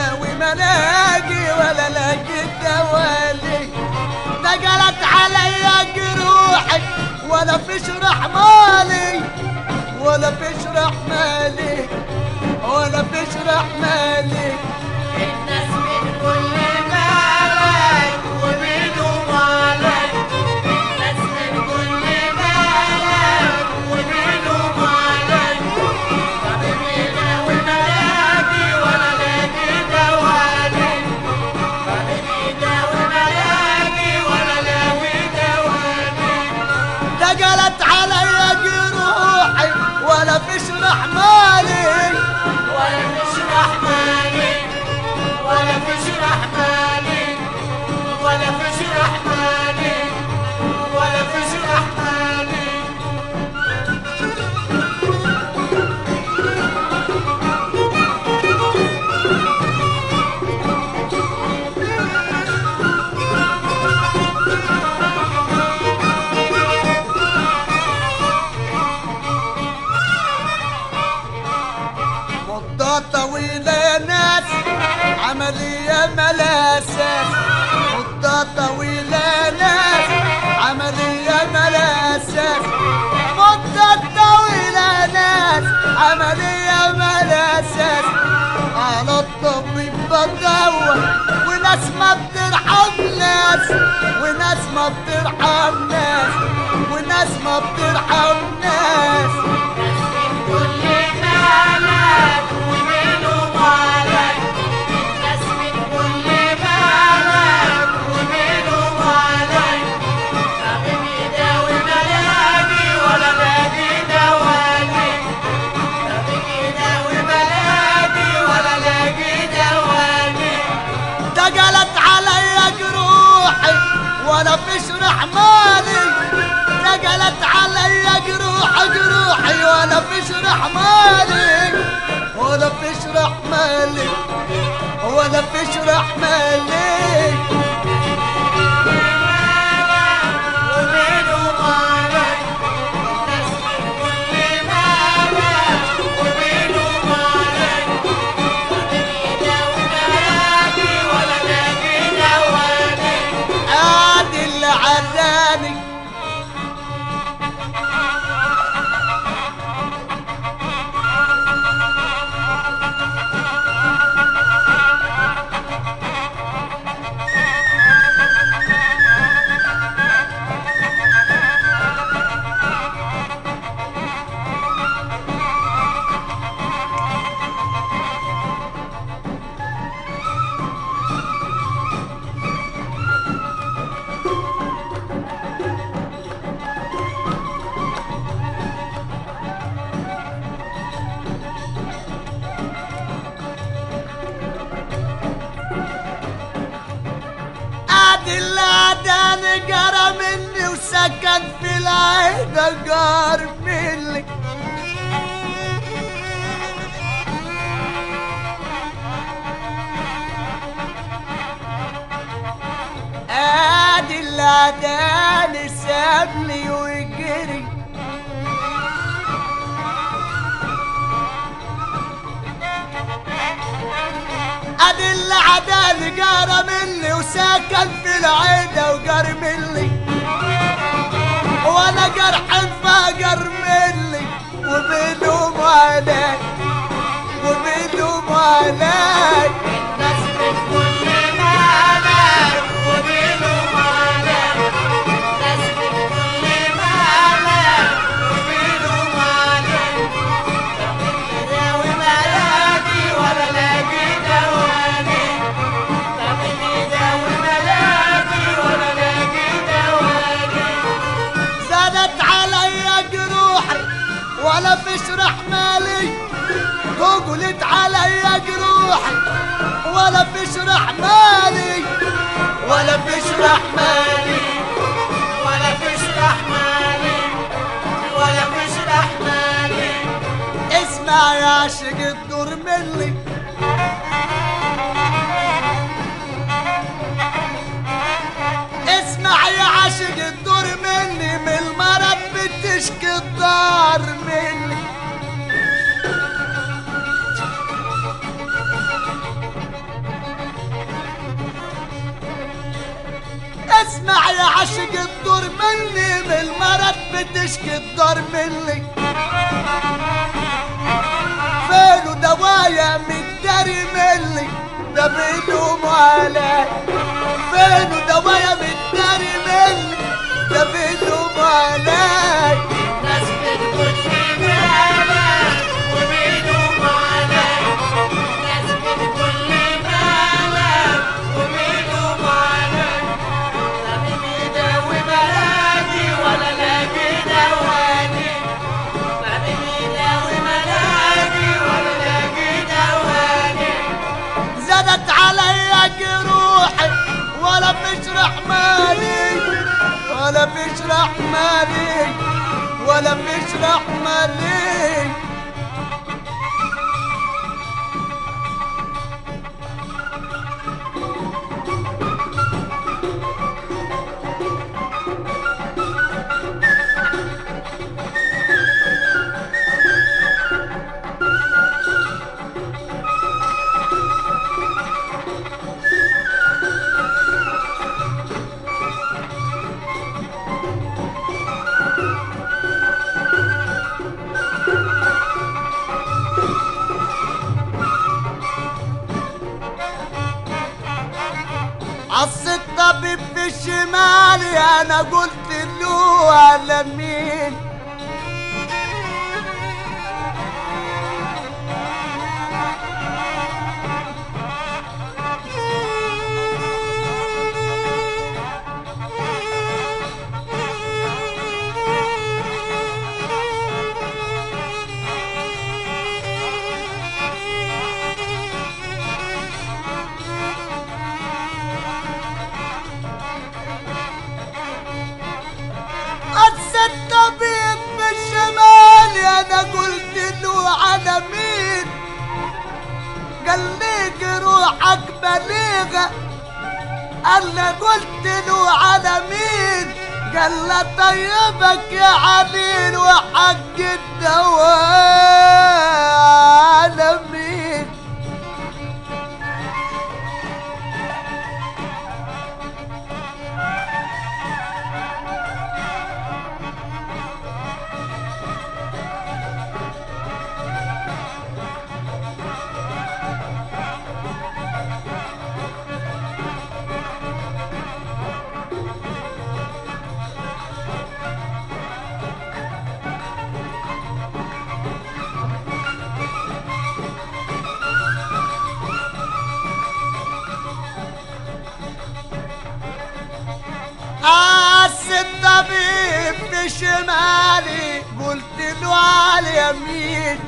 يداوي ملاقي ولا لاقي دوالي نقلت عليا جروحي ولا فيش رحمالي ولا فيش رحمالي ولا فيش رحمالي الناس من كل مالك ومنه مالك الناس من كل مالك ومنه مالك حبيبي داوي ملاقي ولا لاقي دوالي حبيبي داوي ملاقي ولا لاقي دوالي نقلت عليا جروحي ولا فيش رحمالي ولا فيش رحماني ولا فيش رحماني ولا فيش رحماني ولا فيش رحماني مدة طويلة ناس عملية ملاسة مدة طويلة ناس عملية ملاسة مدة طويلة ناس عملية ملاسة على الطبيب بدور وناس ما بترحم ناس وناس ما بترحم ناس وناس ما بترحم ناس كل مالك ومنه مالك ناس من كل مالك ومنه مالك حبيبي داوي ملاقي ولا لاقي دوالي حبيبي داوي ملاقي ولا لاقي دوالي دقلت عليا جروحي ولا فيش رحمالي دقلت عليا جروحي جروحي ولا فيش رحمالي ولا فيش رحمالي ولا فيش رحمالي ومنه مالك ناس من كل مالك ومنه مالك حبيبي داوي ملاقي ولا لاقي دوالي ادي اللي عداني ادي اللي عداني جرى مني وسكن في العيدة جار مني ادي اللي عداني سابني وجري ادي اللي عداني جرى مني وسكن في العيدة وجار مني وانا جرح انفجر مني وبيلوم علي وبيلوم علي ناس من كل مالك ومنه مالك ناس من كل مالك ومنه مالك حبيبي داوي ملاقي ولا لاقي دوالي حبيبي داوي ملاقي ولا لاقي دوالي زادت عليا جروحي ولا فيش رحمالي تقلت عليا جروحي ولا فيش رحمالي ولا فيش رحمالي ولا فيش رحماني ولا فيش رحماني اسمع يا عاشق الدور مني اسمع يا عاشق الدور مني من المرض بتشكي الدار مني اسمع يا عاشق الدور مني من المرض بتشكي الدار مني فينه دوايا متداري مني ده بيلوم علي فينه دوايا متداري مني ده بيلوم علي ناس بتقول لي مالك وبيلوم عليك ناس بتقول لي مالك وبيلوم عليك لا بيداوي بلادي ولا لاقي دواني لا بيداوي بلادي ولا لاقي دواني زادت عليا جروحي ولا فيش رحماني ولا فيش رحماني ولا فيش رحماني عص الطبيب في الشمال انا قلت له على مين عص الطبيب في الشمال انا قلت له على مين قال لي روحك بليغه انا قلت له على مين قال له طيبك يا عبيد وحق الدواء على مين قاس الطبيب في شمالي قلت له على اليمين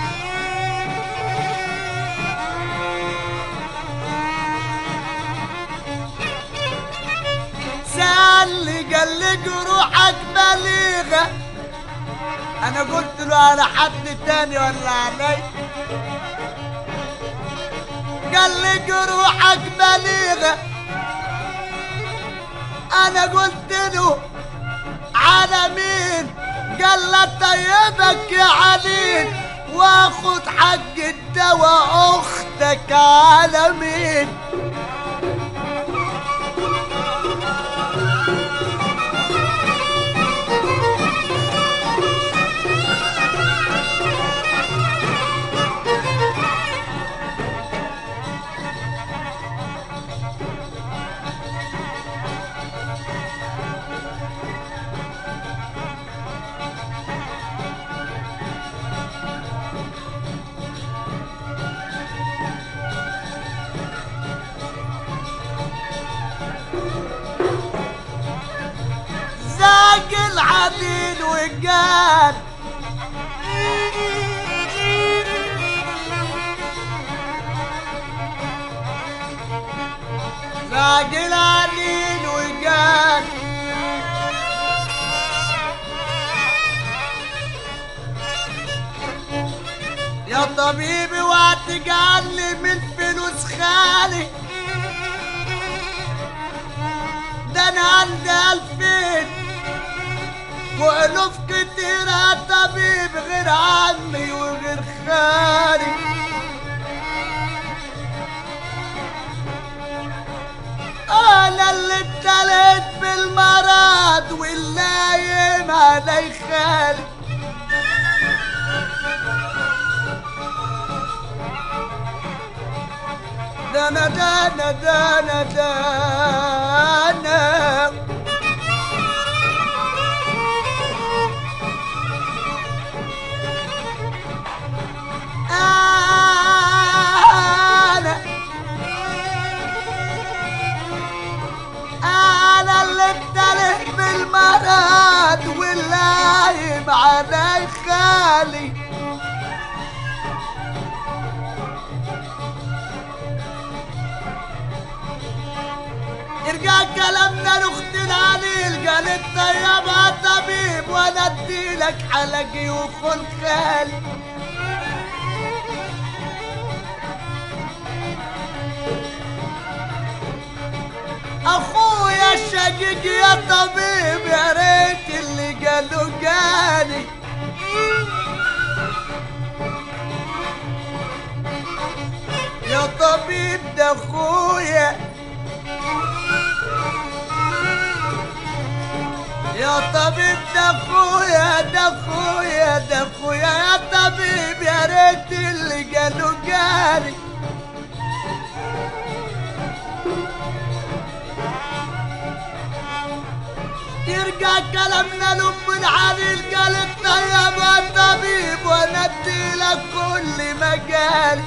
سألني قال لي جروحك بليغة أنا قلت له على حد تاني ولا علي قال لي جروحك بليغة انا قلت له على مين قال له طيبك يا علي واخد حق الدواء اختك على مين زاق العديل وقال زاق العديل وقال يا طبيبي وهتجعلني من فلوس خالي ده انا عندي الفين والوف كتير يا طبيب غير عمي وغير خالي انا اللي ابتليت دانا دانا دانا دانا أنا أنا اللي اتلق بالمرض واللايم علي خالي يرجع كلامنا لاخت العليل قالت طيب يا طبيب وانا اديلك حلقي وخن خالي اخويا الشقيق يا طبيب يا ريت اللي قالوا قالي يا طبيب ده اخويا يا طبيب ده اخويا ده اخويا ده اخويا يا طبيب يا ريت اللي قالوا قالي يرجع كلامنا لام العليل قالت طيب يا طبيب وانا اديلك كل مجالي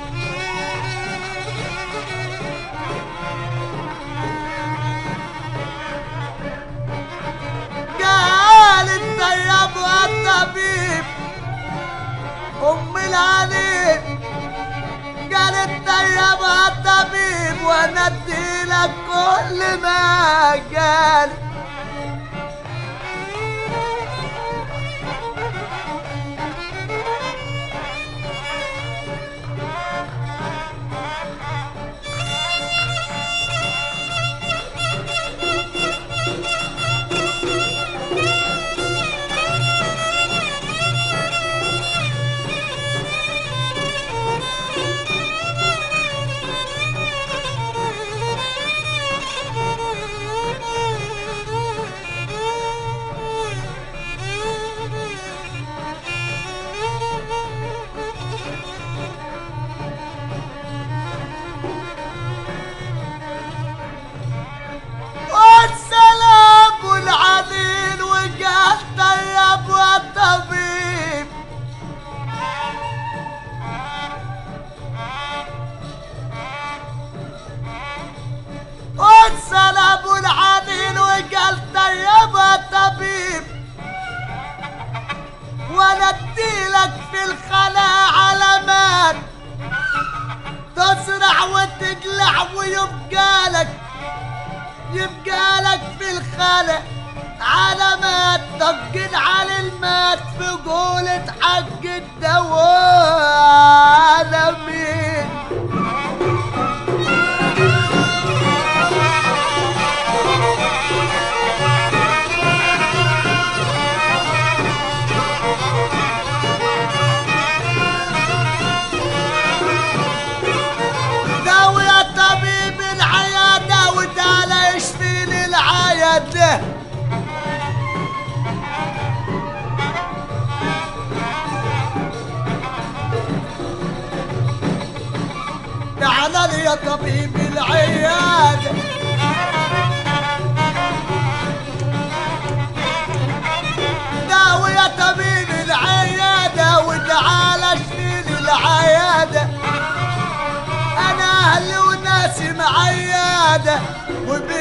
قالت طيب يا طبيب ام العليل قالت طيب يا طبيب وانا اديلك كل ما قالي والسلام العليل وقال طيب والطبيب والسلام العليل وقال طيب والطبيب وانا اديلك في الخلاء علامات تسرع وتقلع ويبقى لك يبقى لك في الخلق علامات تبقين على المات في قولة حق الدواء عالمين داوي يا طبيب العيادة وتعالى اشفي لي العيادة تعال لي يا طبيب العيادة داوي يا طبيب العيادة وتعال اشفي لي العيادة انا اهلي وناسي معيادة وبي